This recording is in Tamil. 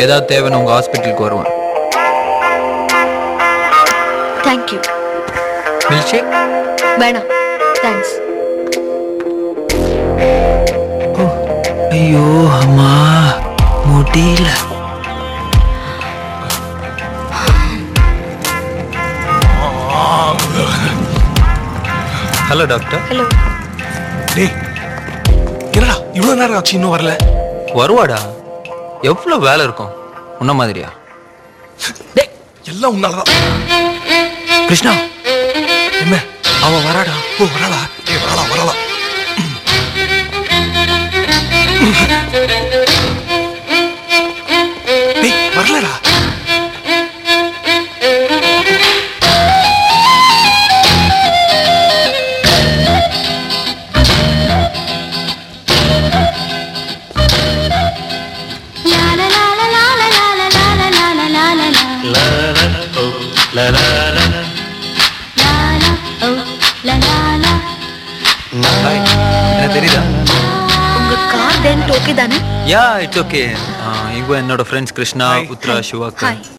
ஏதாவது தேவைன்னு உங்கள் ஹாஸ்பிட்டலுக்கு வருவேன் தேங்க்யூ மில்க் ஷேக் வேணாம் தேங்க்ஸ் ஐயோ அம்மா முடியல ஹலோ டாக்டர் ஹலோ டேய் என்னடா இவ்வளவு நேரம் ஆச்சு இன்னும் வரல வருவாடா எவ்வளோ வேலை இருக்கும் உன்ன மாதிரியா டேய் எல்லாம் உன்னாலதான் கிருஷ்ணா என்ன அவ வராடா ஓ வரலா டேய் வரலா வரலா டேய் வரலடா ஹாய் என்ன தெரியுதா உங்க கார் டென்ட் ஓகே தானே யா இட்ஸ் ஓகே இவங்க என்னோட ஃப்ரெண்ட்ஸ் கிருஷ்ணா Hi. உத்ரா சிவாக்கு ஹாய்